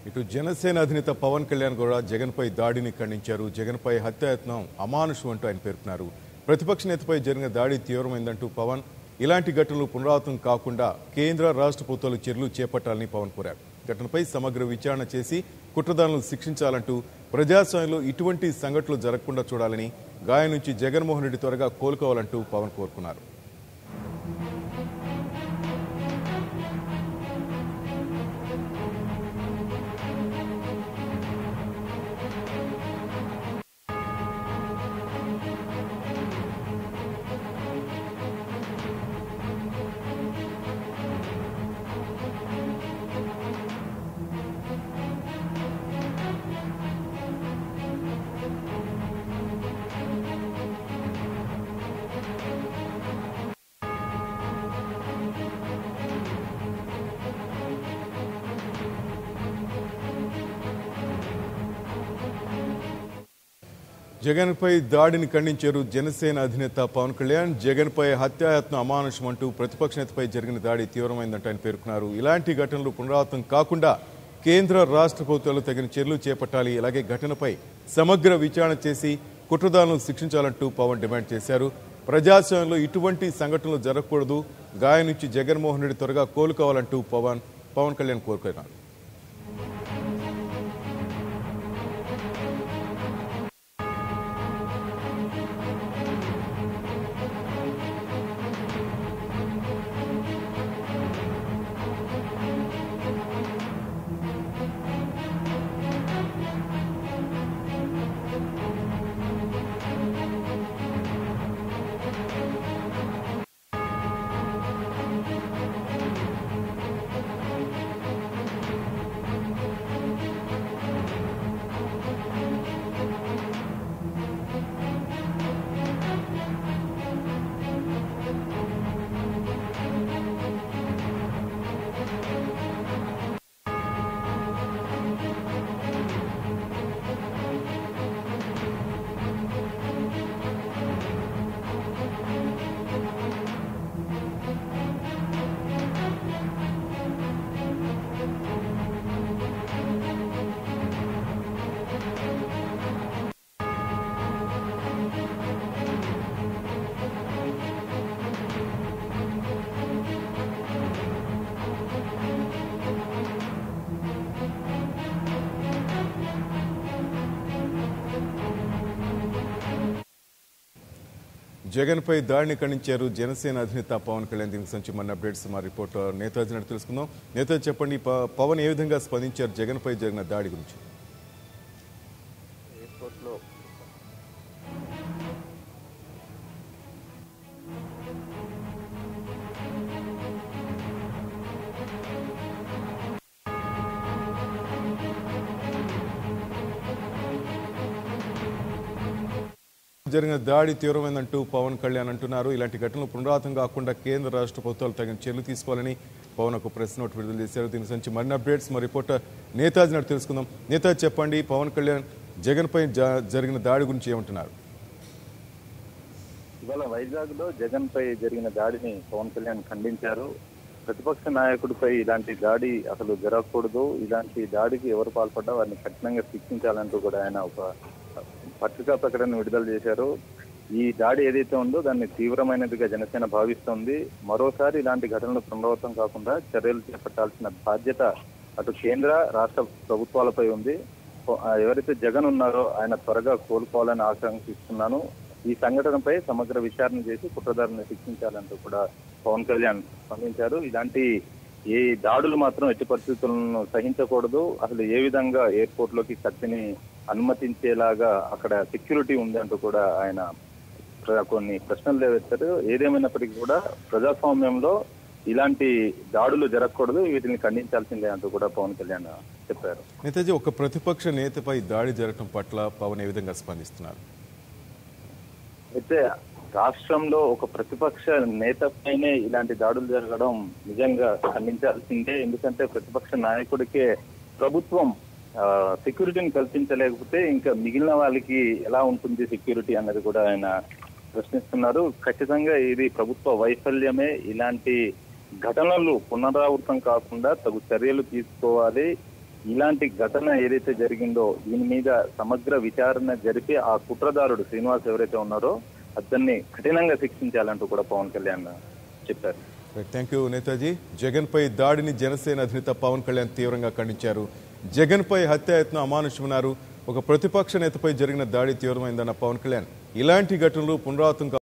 ఇటు జనసేన అధినేత పవన్ కళ్యాణ్ కూడా జగన్పై దాడిని ఖండించారు జగన్పై హత్యాయత్నం అమానుషం అంటూ ఆయన పేర్కొన్నారు ప్రతిపక్ష నేతపై జరిగిన దాడి తీవ్రమైందంటూ పవన్ ఇలాంటి ఘటనలు పునరావృతం కాకుండా కేంద్ర రాష్ట్ర ప్రభుత్వాలు చర్యలు చేపట్టాలని పవన్ కోరారు ఘటనపై సమగ్ర విచారణ చేసి కుట్రదారులను శిక్షించాలంటూ ప్రజాస్వామ్యంలో ఇటువంటి సంఘటనలు జరగకుండా చూడాలని గాయం నుంచి జగన్మోహన్ రెడ్డి త్వరగా కోలుకోవాలంటూ పవన్ కోరుకున్నారు జగన్పై దాడిని ఖండించారు జనసేన అధినేత పవన్ కళ్యాణ్ జగన్పై హత్యాయత్నం అమానుషం అంటూ ప్రతిపక్ష నేతపై జరిగిన దాడి తీవ్రమైందంటూ ఆయన పేర్కొన్నారు ఇలాంటి ఘటనలు పునరావృతం కాకుండా కేంద్ర రాష్ట్ర ప్రభుత్వాలు తగిన చర్యలు చేపట్టాలి అలాగే ఘటనపై సమగ్ర విచారణ చేసి కుట్రదారులను శిక్షించాలంటూ పవన్ డిమాండ్ చేశారు ప్రజాస్వామ్యంలో ఇటువంటి సంఘటనలు జరగకూడదు గాయం నుంచి జగన్మోహన్ రెడ్డి త్వరగా కోలుకోవాలంటూ పవన్ పవన్ కళ్యాణ్ కోరుకున్నారు జగన్పై దాడిని ఖండించారు జనసేన అధినేత పవన్ కళ్యాణ్ దీనికి సంబంధించి మన అప్డేట్స్ మా రిపోర్టర్ నేతాజీ నాయుడు తెలుసుకుందాం నేతాజీ చెప్పండి ప- పవన్ ఏ విధంగా స్పందించారు జగన్పై జరిగిన దాడి గురించి ఎయిర్పోర్ట్లో జరిగిన దాడి తీవ్రమైందంటూ పవన్ కళ్యాణ్ అంటున్నారు ఇలాంటి ఘటనలు పునరావృతం కాకుండా కేంద్ర రాష్ట్ర ప్రభుత్వాలు తగిన చర్యలు తీసుకోవాలని పవన్ ఒక ప్రెస్ నోట్ విడుదల చేశారు దీనికి సంబంధించి మరిన్ని అప్డేట్స్ మా రిపోర్టర్ నేతాజీ నాయుడు తెలుసుకుందాం నేతాజీ చెప్పండి పవన్ కళ్యాణ్ జగన్పై జ- జరిగిన దాడి గురించి ఏమంటున్నారు ఇవాళ వైజాగ్ లో జగన్ పై జరిగిన దాడిని పవన్ కళ్యాణ్ ఖండించారు ప్రతిపక్ష నాయకుడిపై ఇలాంటి దాడి అసలు జరగకూడదు ఇలాంటి దాడికి ఎవరు పాల్పడ్డా వారిని కఠినంగా శిక్షించాలంటూ కూడా ఆయన ఒక పత్రికా ప్రకటన విడుదల చేశారు ఈ దాడి ఏదైతే ఉందో దాన్ని తీవ్రమైనదిగా జనసేన భావిస్తోంది మరోసారి ఇలాంటి ఘటనలు పునరావృతం కాకుండా చర్యలు చేపట్టాల్సిన బాధ్యత అటు కేంద్ర రాష్ట్ర ప్రభుత్వాలపై ఉంది ఆ, ఎవరైతే జగన్ ఉన్నారో ఆయన త్వరగా కోలుకోవాలని ఆకాంక్షిస్తున్నాను ఈ సంఘటనపై సమగ్ర విచారణ చేసి కుట్రదారులను శిక్షించాలంటూ కూడా పవన్ కళ్యాణ్ స్పందించారు ఇలాంటి ఈ దాడులు మాత్రం ఎట్టి పరిస్థితులను సహించకూడదు అసలు ఏ విధంగా ఎయిర్పోర్ట్ లోకి కత్తిని అనుమతించేలాగా అక్కడ సెక్యూరిటీ ఉంది అంటూ కూడా ఆయన ప్ర- కొన్ని ప్రశ్నలు లేవెత్తారు ఏదేమైనప్పటికీ కూడా ప్రజాస్వామ్యంలో ఇలాంటి దాడులు జరగకూడదు వీటిని ఖండించాల్సిందే అంటూ కూడా పవన్ కళ్యాణ్ చెప్పారు నేతాజీ ఒక ప్రతిపక్ష నేతపై దాడి జరగడం పట్ల పవన్ ఏ విధంగా స్పందిస్తున్నారు అయితే రాష్ట్రంలో ఒక ప్రతిపక్ష నేతపైనే ఇలాంటి దాడులు జరగడం నిజంగా ఖండించాల్సిందే ఎందుకంటే ప్రతిపక్ష నాయకుడికే ప్రభుత్వం ఆ, సెక్యూరిటీని కల్పించలేకపోతే ఇంకా మిగిలిన వాళ్ళకి ఎలా ఉంటుంది సెక్యూరిటీ అన్నది కూడా ఆయన ప్రశ్నిస్తున్నారు ఖచ్చితంగా ఇది ప్రభుత్వ వైఫల్యమే ఇలాంటి ఘటనలు పునరావృతం కాకుండా తగు చర్యలు తీసుకోవాలి ఇలాంటి ఘటన ఏదైతే జరిగిందో దీని మీద సమగ్ర విచారణ జరిపి ఆ కుట్రదారుడు శ్రీనివాస్ ఎవరైతే ఉన్నారో అతన్ని కఠినంగా శిక్షించాలంటూ కూడా పవన్ కళ్యాణ్ చెప్పారు థ్యాంక్ యూ నేతాజీ జగన్ పై దాడిని జనసేన అధినేత పవన్ కళ్యాణ్ తీవ్రంగా ఖండించారు జగన్ పై హత్యాయత్నం అమానుషమన్నారు ఒక ప్రతిపక్ష నేతపై జరిగిన దాడి తీవ్రమైందన్న పవన్ కళ్యాణ్ ఇలాంటి ఘటనలు పునరావృతం